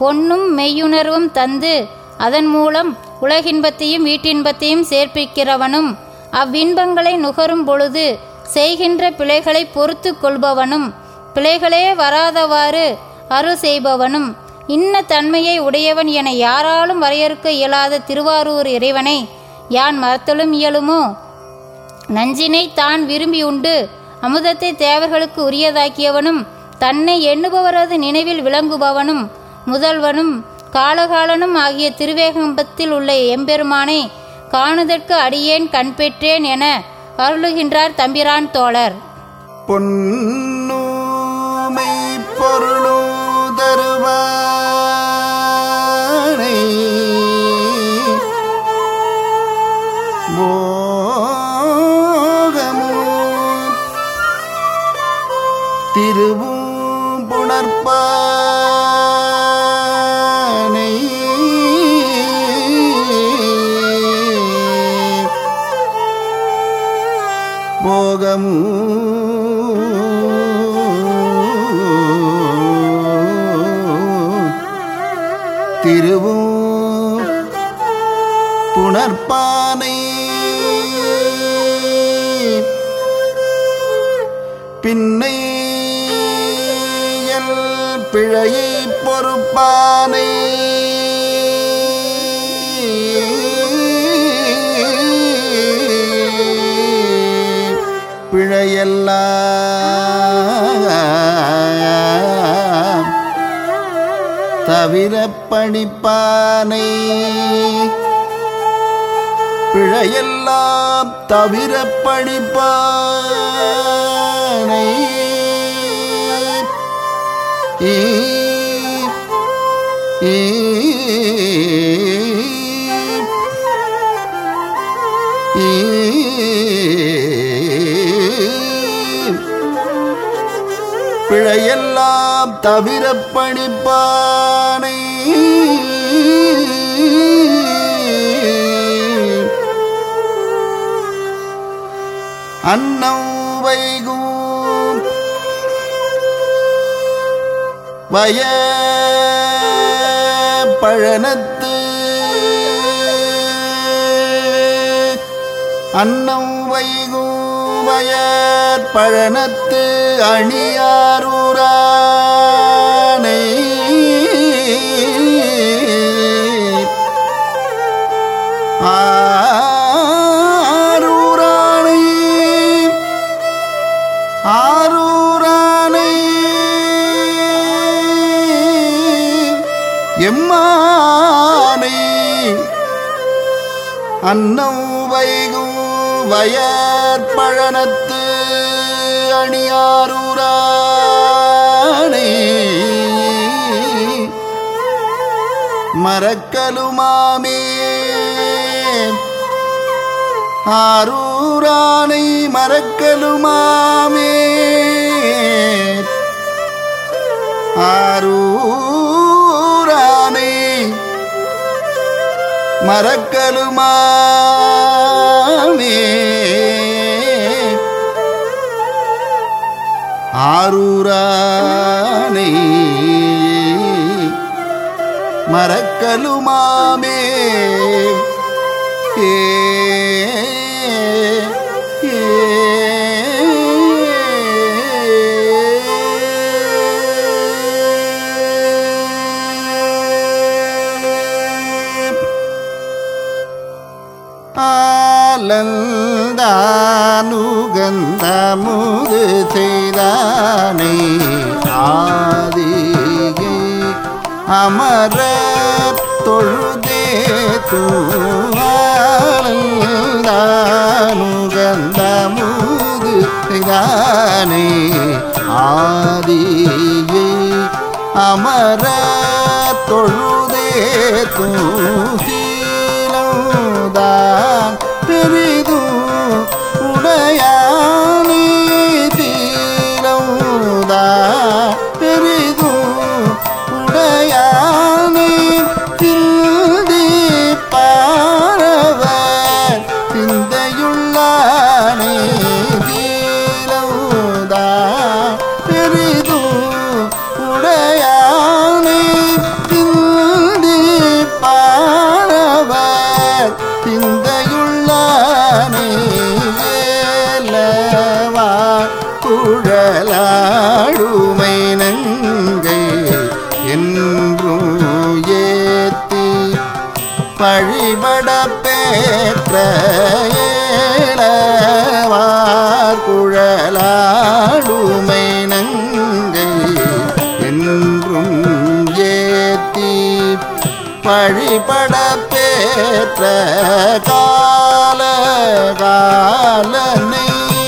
பொன்னும் மெய்யுணர்வும் தந்து அதன் மூலம் உலகின்பத்தையும் வீட்டின்பத்தையும் சேர்ப்பிக்கிறவனும் அவ்வின்பங்களை நுகரும் பொழுது செய்கின்ற பிழைகளை பொறுத்து கொள்பவனும் பிழைகளே வராதவாறு அருள் செய்பவனும் இன்ன தன்மையை உடையவன் என யாராலும் வரையறுக்க இயலாத திருவாரூர் இறைவனை யான் மறத்தலும் இயலுமோ நஞ்சினை தான் விரும்பி உண்டு அமுதத்தை தேவர்களுக்கு உரியதாக்கியவனும் தன்னை எண்ணுபவரது நினைவில் விளங்குபவனும் முதல்வனும் காலகாலனும் ஆகிய திருவேகம்பத்தில் உள்ள எம்பெருமானை காணுதற்கு அடியேன் கண்பெற்றேன் என அருளுகின்றார் தம்பிரான் தோழர் பொன்னுமை பொருளோ தருவானை போகமோ திருவும் புணர்ப்பானை போகமூ திருவும் புணர்ப்பானை பின்னை எல் பிழையை பொறுப்பானை பிழையெல்லாம் தவிர பணிப்பானை பிழையெல்லாம் தவிர பணிப்பானை ஈ, ஈ, ஈ. பிழையெல்லாம் தவிர பணிப்பானை அன்னம் வைகும் வய பழனத்து அன்னம் வைகும் வயற் பழனத்து அணியாரூரானை ஆரூரானை ஆரூரானை எம்மானை அன்னம் வைகும் வயற்பழனத்து அணியாரூரானை மறக்கலுமாமே ஆரூரானை மறக்கலுமாமே ஆரூரானை மறக்கலுமாமே ஆரூரானை மறக்கலுமாமே ஏ ஆலந்தானுகந்த முது செய்தானை ஆதிகை அமர தொழுதே தூவாலந்தானுகந்த முது செய்தானை ஆதிகை அமர தொழுதே தூசீலோதான் பெரிதும் உடையானே தீலோதா பெரிதும் உடையானே தில்தி பாரவர் சிந்தையுள்ளானே தீலோதா பெரிதும் உடையானே தில்தி வழிபட பேற்ற கால காலனை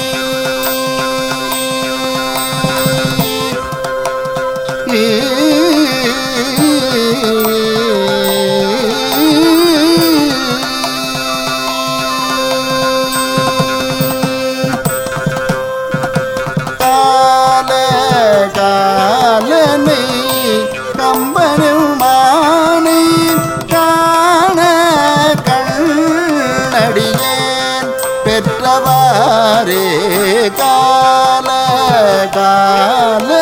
கால காலனை கம்பனும் மானை காண கண்ணடியேன் பெற்றவாரே கால கால